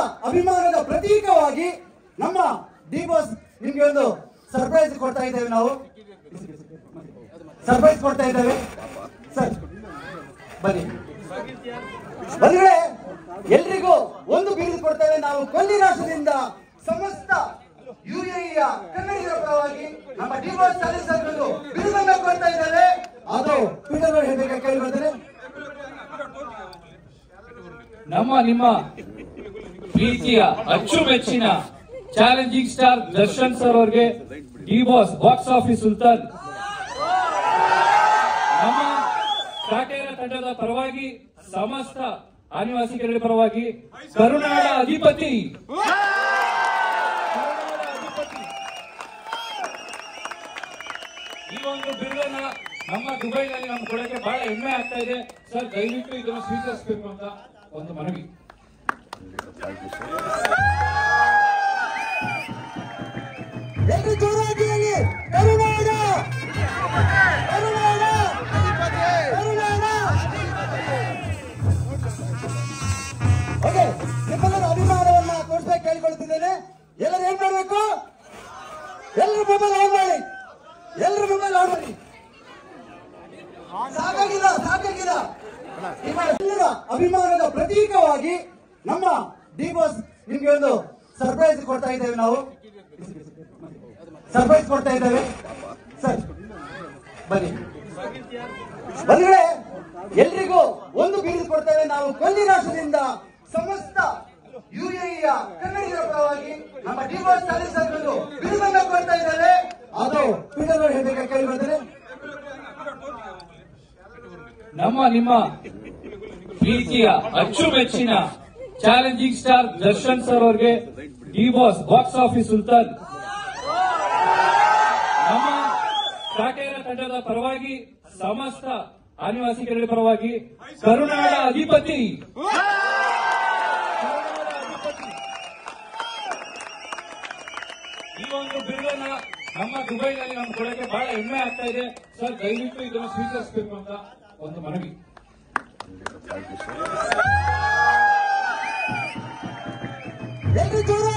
ಅಭಿಮಾನದ ಪ್ರತೀಕವಾಗಿ ನಮ್ಮ D boss ನಿಮ್ಗೆ ಒಂದು ಸರ್ಪ್ರೈಸ್ ಕೊಡ್ತಾ ಇದ್ದೇವೆ ನಾವು ಸರ್ಪ್ರೈಸ್ ಕೊಡ್ತಾ ಇದ್ದೇವೆ ಸರ್ ಬನ್ನಿ ಬಂದ್ರೆ ಎಲ್ರಿಗೂ ಒಂದು ಬಿರುದು ಕೊಡ್ತೇವೆ ನಾವು ಕೊಲ್ಲಿ ರಾಷ್ಟ್ರದಿಂದ ಸಮಸ್ತ ಯುಎಇಯ ಕನ್ನಡಿಗರ ಪರವಾಗಿ ನಮ್ಮ ಡಿ ಬಾಸ್ ಚಾಲಿಸಲು ಬಿರುದನ್ನ ಕೊಡ್ತಾ ಇದ್ದೇವೆ ಅದು ಟ್ವಿಟರ್ ಹೇಳಬೇಕು ಕೇಳಿ ಬರ್ತಾರೆ ನಮ್ಮ ನಿಮ್ಮ ಪ್ರೀತಿಯ ಅಚ್ಚುಮೆಚ್ಚಿನ ಚಾಲೆಂಜಿಂಗ್ ಸ್ಟಾರ್ ದರ್ಶನ್ ಸರ್ ಅವರಿಗೆ ಡಿ ಬಾಸ್ ಬಾಕ್ಸ್ ಆಫೀಸ್ ಸುಲ್ತಾನ್ ನಮ್ಮ ಕಾಟೇರ ತಂಡದ ಪರವಾಗಿ ಸಮಸ್ತ ಆದಿವಾಸಿಗಳ ಪರವಾಗಿ ಕರುನಾಡ ಅಧಿಪತಿ ಕರುನಾಡ ಅಧಿಪತಿ. ಈ ಒಂದು ಬಿರುದನ್ನ ನಮ್ಮ ದುಬೈನಲ್ಲಿ ನಮ್ಮ ಕೊಡಕ್ಕೆ ಬಹಳ ಹೆಮ್ಮೆ ಆಗ್ತಾ ಇದೆ ಸರ್ ದಯವಿಟ್ಟು ಇದನ್ನು ಸ್ವೀಕರಿಸಬೇಕು ಅಂತ ಒಂದು ಮನವಿ ಎಲ್ರು ಜೋರಾಗಿ ಹೇಳಿ ಕರುನಾಡ ಕರುನಾಡ ಕರುನಾಡ ಓಕೆ ನಿಮ್ಮೆಲ್ಲರ ಅಭಿಮಾನವನ್ನ ತೋರಿಸ್ಬೇಕು ಕೇಳಿಕೊಳ್ತಿದ್ದೇನೆ ಎಲ್ಲರೂ ಏನ್ ಮಾಡ್ಬೇಕು ಎಲ್ಲರೂ ಮೊಬೈಲ್ ಆನ್ ಮಾಡಿ ಎಲ್ಲರೂ ಮೊಬೈಲ್ ಆನ್ ಮಾಡಿ ಸಾಕಾಗಿಲ್ಲ ಸಾಕಾಗಿಲ್ಲ ನಿಮ್ಮ ಎಲ್ಲರ ಅಭಿಮಾನದ ಪ್ರತೀಕವಾಗಿ ನಮ್ಮ ಡಿ ಬಾಸ್ ನಿಮ್ಗೆ ಒಂದು ಸರ್ಪ್ರೈಸ್ ಕೊಡ್ತಾ ಇದ್ದೇವೆ ನಾವು ಸರ್ಪ್ರೈಸ್ ಕೊಡ್ತಾ ಇದ್ದೇವೆ ಸರ್ ಬನ್ನಿ ಬಂದ್ರೆ ಎಲ್ರಿಗೂ ಒಂದು ಬಿರುದು ಕೊಡ್ತೇವೆ ನಾವು ಕೊಲ್ಲಿ ರಾಷ್ಟ್ರದಿಂದ ಸಮಸ್ತ ಯುಎಇಯ ಕನ್ನಡಿಗರ ಪರವಾಗಿ ನಮ್ಮ ಡಿ ಬಾಸ್ ಚಾಲಿಸಲು ಬಿರುದನ್ನ ಕೊಡ್ತಾ ಇದ್ದೇವೆ ಅದು ಟ್ವಿಟರ್ ಹೇಳಬೇಕು ಕೇಳಿ ಬರ್ತಾರೆ ನಮ್ಮ ನಿಮ್ಮ ಪ್ರೀತಿಯ ಅಚ್ಚುಮೆಚ್ಚಿನ ಚಾಲೆಂಜಿಂಗ್ ಸ್ಟಾರ್ ದರ್ಶನ್ ಸರ್ ಅವರಿಗೆ ಡಿ ಬಾಸ್ ಬಾಕ್ಸ್ ಆಫೀಸ್ ಸುಲ್ತಾನ್ ನಮ್ಮ ಕಾಟೇರ ತಂಡದ ಪರವಾಗಿ ಸಮಸ್ತ ಆದಿವಾಸಿಗಳ ಪರವಾಗಿ ಕರುನಾಡ ಅಧಿಪತಿ ಕರುನಾಡ ಅಧಿಪತಿ. ಈ ಒಂದು ಬಿರುದನ್ನ ನಮ್ಮ ದುಬೈನಲ್ಲಿ ನಮ್ಮ ಕೊಡಕ್ಕೆ ಬಹಳ ಹೆಮ್ಮೆ ಆಗ್ತಾ ಇದೆ ಸರ್ ದಯವಿಟ್ಟು ಇದನ್ನು ಸ್ವೀಕರಿಸಬೇಕು ಅಂತ ಒಂದು ಮನವಿ ಎಲ್ರು ಜೋರಾಗಿ